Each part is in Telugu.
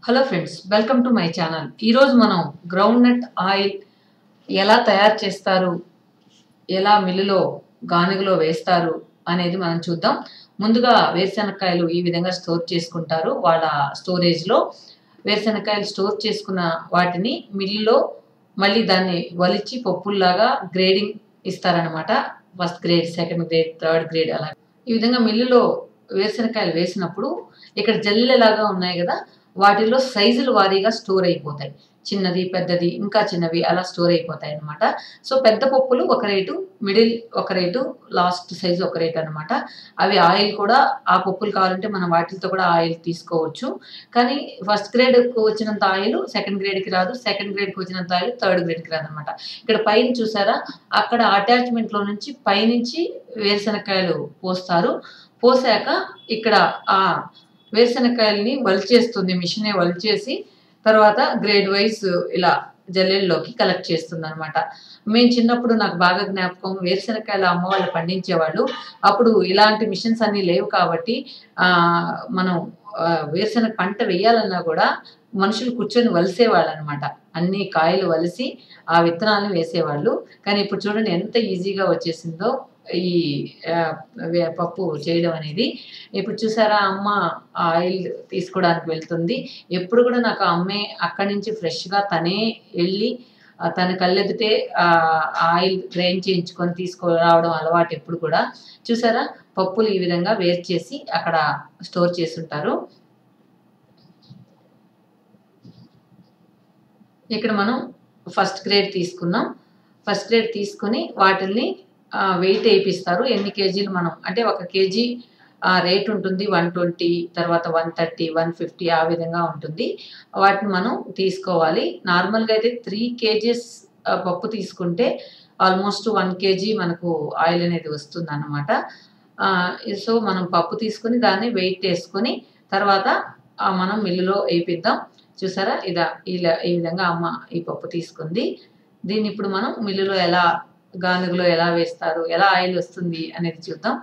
Hello friends welcome to my channel ఈరోజు మనం గ్రౌండ్ నట్ ఆయిల్ ఎలా తయారు చేస్తారు ఎలా మిల్లులో గానుగలో వేస్తారు అనేది మనం చూద్దాం ముందుగా వేరుశనక్కాయలు ఈ విధంగా స్టోర్ చేసుకుంటారు వాళ్ళ స్టోరేజ్లో వేరుశనక్కాయలు స్టోర్ చేసుకున్న వాటిని మిల్లులో మళ్ళీ దాన్ని వలిచి పప్పుల్లాగా గ్రేడింగ్ ఇస్తారనమాట first grade second grade third grade అలా ఈ విధంగా మిల్లులో వేరుశనక్కాయలు వేసినప్పుడు ఇక్కడ జల్లెలాగా ఉన్నాయి కదా వాటిలో సైజుల వారీగా స్టోర్ అయిపోతాయి చిన్నది పెద్దది ఇంకా చిన్నవి అలా స్టోర్ అయిపోతాయి అనమాట సో పెద్ద పప్పులు ఒక రేటు మిడిల్ ఒక రేటు లాస్ట్ సైజు ఒక రేటు అనమాట అవి ఆయిల్ కూడా ఆ పప్పులు కావాలంటే మనం వాటితో కూడా ఆయిల్ తీసుకోవచ్చు కానీ ఫస్ట్ గ్రేడ్కి వచ్చినంత ఆయిల్ సెకండ్ గ్రేడ్కి రాదు సెకండ్ గ్రేడ్కి వచ్చినంత ఆయిల్ థర్డ్ గ్రేడ్కి రాదు అనమాట ఇక్కడ పైన చూసారా అక్కడ అటాచ్మెంట్లో నుంచి పైనుంచి వేరుశనక్కాయలు పోస్తారు పోసాక ఇక్కడ ఆ వేరుశనక్కాయలని వలిచేస్తుంది మిషనే వలిచేసి తర్వాత గ్రేడ్ వైజ్ ఇలా జల్లెల్లోకి కలెక్ట్ చేస్తుంది అనమాట మేము చిన్నప్పుడు నాకు బాగా జ్ఞాపకం వేరుశనక్కాయలు అమ్మ వాళ్ళు పండించేవాళ్ళు అప్పుడు ఇలాంటి మిషన్స్ అన్నీ లేవు కాబట్టి ఆ మనం ఆ, వేరుశనగ పంట వేయాలన్నా కూడా మనుషులు కూర్చొని వలిసేవాళ్ళు అనమాట అన్ని కాయలు వలిసి ఆ విత్తనాలను వేసేవాళ్ళు కానీ ఇప్పుడు చూడండి ఎంత ఈజీగా వచ్చేసిందో ఈ ఆ, వే- పప్పు చేయడం అనేది ఇప్పుడు చూసారా అమ్మ ఆయిల్ తీసుకోవడానికి వెళ్తుంది ఎప్పుడు కూడా నాకు ఆ అమ్మే అక్కడి నుంచి ఫ్రెష్గా తనే వెళ్ళి ఆ, తన కళ్ళెదితే ఆ ఆయిల్ గ్రైండ్ చేయించుకొని తీసుకురావడం అలవాటు ఎప్పుడు కూడా చూసారా పప్పులు ఈ విధంగా వేరు చేసి అక్కడ స్టోర్ చేసి ఉంటారు ఇక్కడ మనం ఫస్ట్ గ్రేడ్ తీసుకున్నాం ఫస్ట్ గ్రేడ్ తీసుకుని వాటిల్ని వెయిట్ వేయిస్తారు ఎన్ని కేజీలు మనం అంటే ఒక కేజీ రేట్ ఉంటుంది వన్ ట్వంటీ తర్వాత వన్ థర్టీ వన్ ఫిఫ్టీ ఆ విధంగా ఉంటుంది వాటిని మనం తీసుకోవాలి నార్మల్గా అయితే త్రీ కేజీస్ పప్పు తీసుకుంటే ఆల్మోస్ట్ వన్ కేజీ మనకు ఆయిల్ అనేది వస్తుంది అనమాట సో మనం పప్పు తీసుకుని దాన్ని వెయిట్ వేసుకొని తర్వాత ఆ, మనం మిల్లులో వేయిద్దాం చూసారా ఇదా ఇలా ఈ విధంగా అమ్మ ఈ పప్పు తీసుకుంది దీన్ని ఇప్పుడు మనం మిల్లులో ఎలా గానుగలో ఎలా వేస్తారు ఎలా ఆయిల్ వస్తుంది అనేది చూద్దాం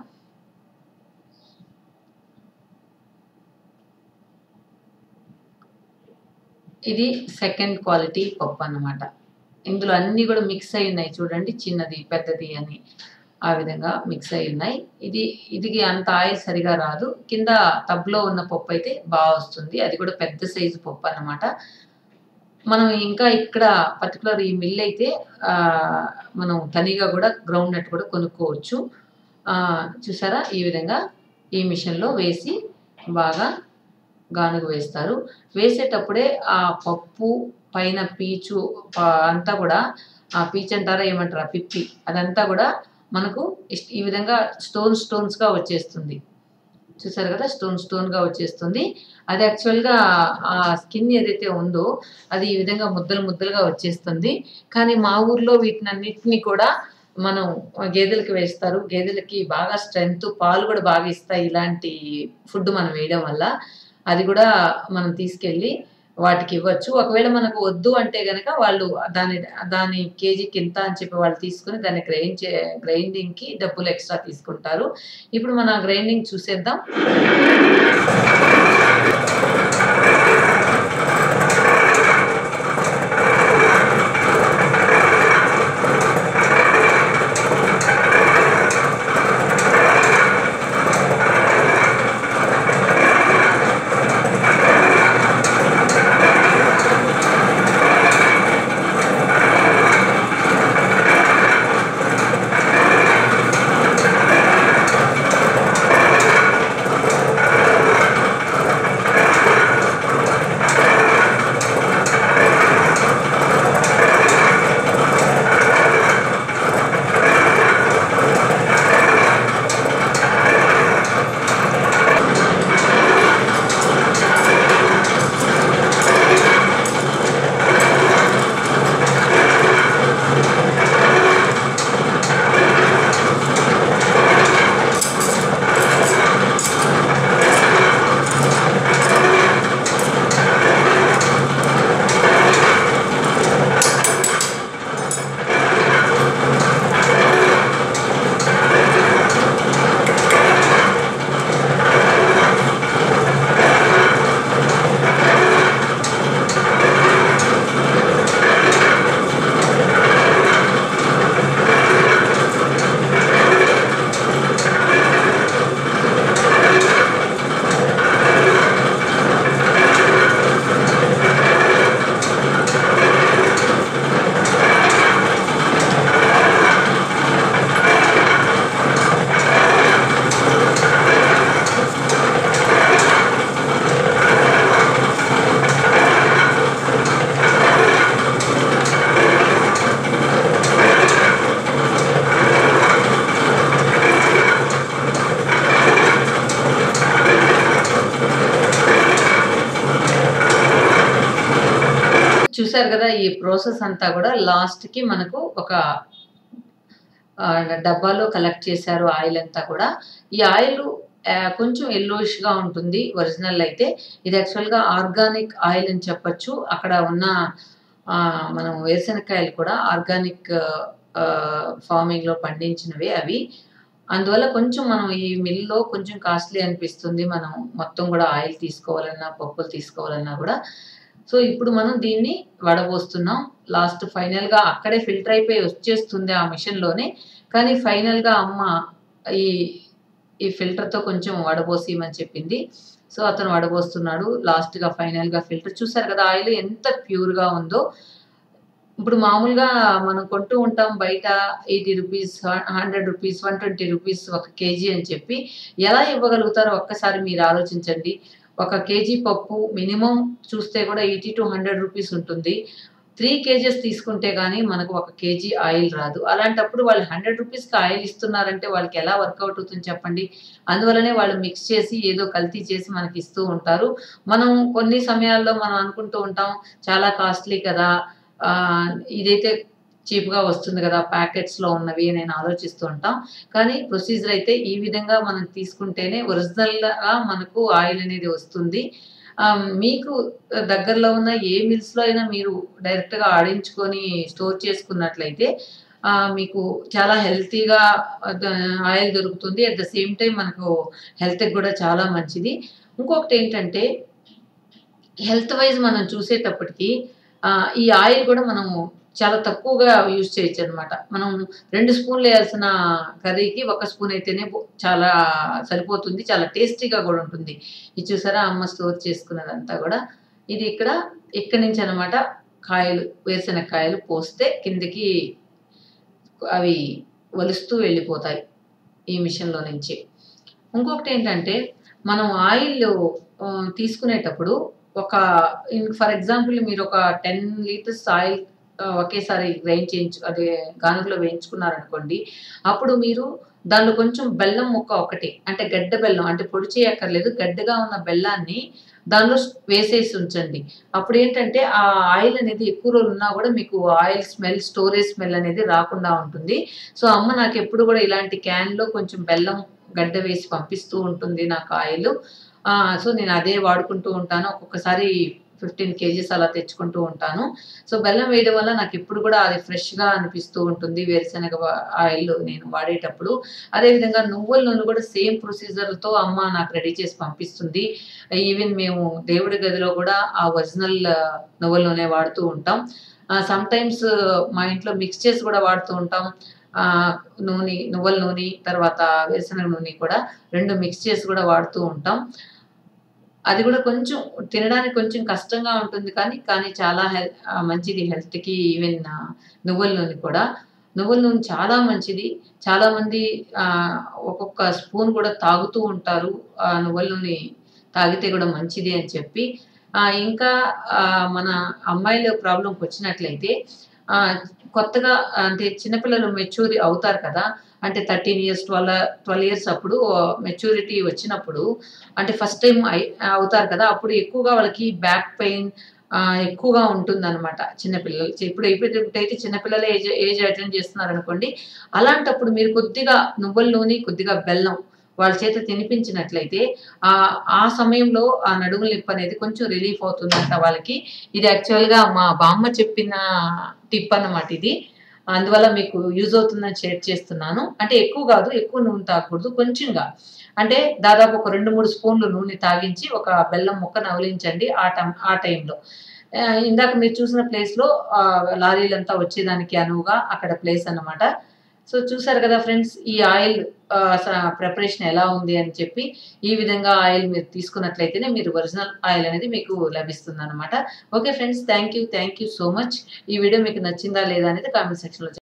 ఇది సెకండ్ క్వాలిటీ పప్పు అన్నమాట ఇందులో అన్నీ కూడా మిక్స్ అయి ఉన్నాయి చూడండి చిన్నది పెద్దది అని ఆ విధంగా మిక్స్ అయి ఉన్నాయి ఇది ఇది అంత ఆయిల్ సరిగా రాదు కింద టబ్లో ఉన్న పప్పు అయితే బాగా వస్తుంది అది కూడా పెద్ద సైజు పప్పు అన్నమాట మనం ఇంకా ఇక్కడ పర్టికులర్ ఈ మిల్ అయితే ఆ, మనం తనిగా కూడా గ్రౌండ్ నట్ కూడా కొనుక్కోవచ్చు ఆ, చూసారా ఈ విధంగా ఈ మిషన్లో వేసి బాగా గానుగ వేస్తారు వేసేటప్పుడే ఆ పప్పు పైన పీచు ఆ, అంతా కూడా ఆ పీచు అంటారా ఏమంటారా పిప్పి అదంతా కూడా మనకు ఇస్- ఈ విధంగా స్టోన్ స్టోన్స్గా వచ్చేస్తుంది చూసారు కదా స్టోన్ స్టోన్గా వచ్చేస్తుంది అది యాక్చువల్గా ఆ స్కిన్ ఏదైతే ఉందో అది ఈ విధంగా ముద్దలు ముద్దలుగా వచ్చేస్తుంది కానీ మా ఊర్లో వీటినన్నిటిని కూడా మనం గేదెలకి వేస్తారు గేదెలకి బాగా స్ట్రెంగ్త్ పాలు కూడా బాగా ఇస్తాయి ఇలాంటి ఫుడ్ మనం వేయడం వల్ల అది కూడా మనం తీసుకెళ్ళి వాటికి ఇవ్వచ్చు ఒకవేళ మనకు వద్దు అంటే గనక వాళ్ళు దాని దాని కేజీకి ఇంత అని చెప్పి వాళ్ళు తీసుకుని దాన్ని గ్రైండ్ చే గ్రైండింగ్కి డబ్బులు ఎక్స్ట్రా తీసుకుంటారు ఇప్పుడు మన గ్రైండింగ్ చూసేద్దాం చూసారు కదా ఈ ప్రాసెస్ అంతా కూడా లాస్ట్‌కి మనకు ఒక ఆహ్, డబ్బాలో కలెక్ట్ చేశారు ఆయిల్ అంతా కూడా. ఈ ఆయిలు ఆహ్, కొంచెం యెల్లోయిష్‌గా ఉంటుంది ఒరిజినల్ అయితే. ఇది యాక్చువల్‌గా ఆర్గానిక్ ఆయిల్ అని చెప్పొచ్చు. అక్కడ ఉన్న ఆహ్, మనం వేరుశనక్కాయలు కూడా ఆర్గానిక్ ఆహ్, ఫార్మింగ్‌లో పండించినవే అవి. అందువల్ల కొంచెం మనం ఈ మిల్‌లో కొంచెం కాస్ట్‌లీ అనిపిస్తుంది. మనం మొత్తం కూడా ఆయిల్ తీసుకోవాలన్నా, పప్పులు తీసుకోవాలన్నా కూడా. సో, ఇప్పుడు మనం దీన్ని వడబోస్తున్నాం. లాస్ట్ ఫైనల్‌గా అక్కడే ఫిల్టర్ అయిపోయి వచ్చేస్తుంది ఆ మిషన్‌లోనే. కానీ ఫైనల్‌గా అమ్మ ఈ ఈ ఫిల్టర్‌తో కొంచెం వడబోసియమని చెప్పింది. సో, అతను వడబోస్తున్నాడు. లాస్ట్‌గా ఫైనల్‌గా ఫిల్టర్ చూసారు కదా! ఆయిల్ ఎంత ప్యూర్‌గా ఉందో. ఇప్పుడు మామూలుగా మనం కొంటూ ఉంటాం బయట రూ. 80 రూ. 100 రూ. 120 ఒక కేజీ అని చెప్పి. ఎలా ఇవ్వగలుగుతారో ఒక్కసారి మీరు ఆలోచించండి. ఒక కేజీ పప్పు మినిమమ్ చూస్తే కూడా రూ. 80-100 ఉంటుంది. 3 కేజెస్ తీసుకుంటే గాని మనకు ఒక కేజీ ఆయిల్ రాదు. అలాంటప్పుడు వాళ్ళు రూ. 100కి ఆయిల్ ఇస్తున్నారంటే వాళ్ళకి ఎలా వర్కౌట్ అవుతుంది చెప్పండి. అందువల్లనే వాళ్ళు మిక్స్ చేసి ఏదో కల్తీ చేసి మనకి ఇస్తూ ఉంటారు. మనం కొన్ని సమయాల్లో మనం అనుకుంటూ ఉంటాం చాలా కాస్ట్‌లీ కదా! ఆహ్, ఇదైతే చీప్‌గా వస్తుంది కదా! ప్యాకెట్స్‌లో ఉన్నవి నేను ఆలోచిస్తూ ఉంటాం. కానీ ప్రొసీజర్ అయితే ఈ విధంగా మనం తీసుకుంటేనే ఒరిజినల్‌గా మనకు ఆయిల్ అనేది వస్తుంది. ఆహ్, మీకు దగ్గరలో ఉన్న ఏ మిల్స్‌లో అయినా మీరు డైరెక్ట్‌గా ఆడించుకొని స్టోర్ చేసుకున్నట్లయితే ఆహ్, మీకు చాలా హెల్తీగా ద ఆయిల్ దొరుకుతుంది. అట్ ద సేమ్ టైమ్ మనకు హెల్త్‌కి కూడా చాలా మంచిది. ఇంకొకటేంటంటే హెల్త్ వైస్ మనం చూసేటప్పటికి ఆహ్, ఈ ఆయిల్ కూడా మనము చాలా తక్కువగా యూజ్ చేయొచ్చనమాట. మనం 2 స్పూన్‌లు ఎయాల్సిన కర్రీకి ఒక స్పూన్ అయితేనే బో చాలా సరిపోతుంది. చాలా టేస్టీగా కూడా ఉంటుంది. ఇది చూసారా అమ్మ స్టోర్ చేసుకున్నదంతా కూడా. ఇది ఇక్కడ ఇక్కడి నుంచి అనమాట కాయలు వేరుశనక్కాయలు పోస్తే కిందకి అవి ఒలుస్తూ వెళ్ళిపోతాయి. ఈ మిషన్‌లో నుంచి. ఇంకొకటేంటంటే మనం ఆయిల్ ఆహ్, తీసుకునేటప్పుడు ఒక ఇన్ ఫర్ ఎగ్జాంపుల్ మీరొక 10 లీటర్స్ ఆయిల్ ఆహ్, ఒకేసారి గ్రైండ్ చేయించు అదే గానుగలో వేయించుకున్నారనుకోండి. అప్పుడు మీరు దానిలో కొంచెం బెల్లం ముక్క ఒకటి అంటే గడ్డ బెల్లం అంటే పొడి చేయక్కర్లేదు. గడ్డగా ఉన్న బెల్లాన్ని దానిలో స్ వేసేసి ఉంచండి. అప్పుడేంటంటే ఆ ఆయిల్ అనేది ఎక్కువ రోజులు ఉన్నా కూడా మీకు ఆయిల్ స్మెల్, స్టోరేజ్ స్మెల్ అనేది రాకుండా ఉంటుంది. సో, అమ్మ నాకెప్పుడు కూడా ఇలాంటి క్యాన్‌లో కొంచెం బెల్లం గడ్డ వేసి పంపిస్తూ ఉంటుంది నాకు ఆయిలు. ఆహ్, సో, నేను అదే వాడుకుంటూ ఉంటాను. ఒక్కొక్కసారి 15 కేజీస్ అలా తెచ్చుకుంటూ ఉంటాను. సో, బెల్లం వేయడం వల్ల నాకెప్పుడు కూడా అది ఫ్రెష్‌గా అనిపిస్తూ ఉంటుంది. వేరుశనగ వ ఆయిల్ నేను వాడేటప్పుడు. అదేవిధంగా నువ్వుల నూనె కూడా సేమ్ ప్రొసీజర్‌లతో అమ్మ నాకు రెడీ చేసి పంపిస్తుంది. ఈవెన్ మేము దేవుడి గదిలో కూడా ఆ ఒరిజినల్ నువ్వుల నూనె వాడుతూ ఉంటాం. ఆహ్, సమ్‌టైమ్స్ మా ఇంట్లో మిక్స్ చేసి కూడా వాడుతూ ఉంటాం. ఆహ్, నూనె నువ్వుల నూనె, తర్వాత వేరుశనగ నూనె కూడా 2 మిక్స్ చేసి కూడా వాడుతూ ఉంటాం. అది కూడా కొంచెం తినడానికి కొంచెం కష్టంగా ఉంటుంది కానీ, కానీ చాలా హెల్ ఆహ్, మంచిది హెల్త్‌కి ఈవెన్ నువ్వుల నూనె కూడా. నువ్వుల నూనె చాలా మంచిది. చాలామంది ఆహ్, ఒక్కొక్క స్పూన్ కూడా తాగుతూ ఉంటారు. ఆ నువ్వుల నూనె తాగితే కూడా మంచిది అని చెప్పి. ఆహ్, ఇంకా ఆహ్, మన అమ్మాయిల ప్రాబ్లమ్‌కొచ్చినట్లయితే ఆహ్, కొత్తగా అంటే చిన్న పిల్లలు మెచ్యూర్ అవుతారు కదా! అంటే 13 ఇయర్స్, 12 12 ఇయర్స్ అప్పుడు మెచ్యూరిటీ వచ్చినప్పుడు అంటే ఫస్ట్ టైమ్ అయి అవుతారు కదా! అప్పుడు ఎక్కువగా వాళ్ళకి బ్యాక్ పెయిన్ ఆహ్, ఎక్కువగా ఉంటుందనమాట చిన్న పిల్లలు. ఇప్పుడు ఇప్పుడైతే చిన్న పిల్లలే ఏజ్ ఏజ్ అటెండ్ చేస్తున్నారనుకోండి. అలాంటప్పుడు మీరు కొద్దిగా నువ్వుల నూనె, కొద్దిగా బెల్లం వాళ్ళ చేత తినిపించినట్లయితే ఆహ్, ఆ సమయంలో ఆ నడుముల నొప్పి అనేది కొంచెం రిలీఫ్ అవుతుందంట వాళ్ళకి. ఇది యాక్చువల్‌గా మా బామ్మ చెప్పిన టిప్ అన్నమాట ఇది. అందువల్ల మీకు యూజ్ అవుతుందని షేర్ చేస్తున్నాను. అంటే ఎక్కువ కాదు. ఎక్కువ నూనె తాగకూడదు. కొంచెంగా అంటే దాదాపు ఒక 2, 3 స్పూన్‌లు నూనె తాగించి ఒక బెల్లం ముక్క నవిలించండి ఆ టైం ఆ టైంలో. ఆహ్, ఇందాక మీరు చూసిన ప్లేస్‌లో ఆహ్, లారీలంతా వచ్చేదానికి అనువుగా అక్కడ ప్లేస్ అన్నమాట. సో, చూసారు కదా ఫ్రెండ్స్ ఈ ఆయిల్ ఆహ్, స ప్రిపరేషన్ ఎలా ఉంది అని చెప్పి. ఈ విధంగా ఆయిల్ మీరు తీసుకున్నట్లయితేనే మీరు ఒరిజినల్ ఆయిల్ అనేది మీకు లభిస్తుందనమాట. Okay friends. Thank you. Thank you so much. ఈ వీడియో మీకు నచ్చిందా లేదా అనేది కామెంట్ సెక్షన్‌లో చెప్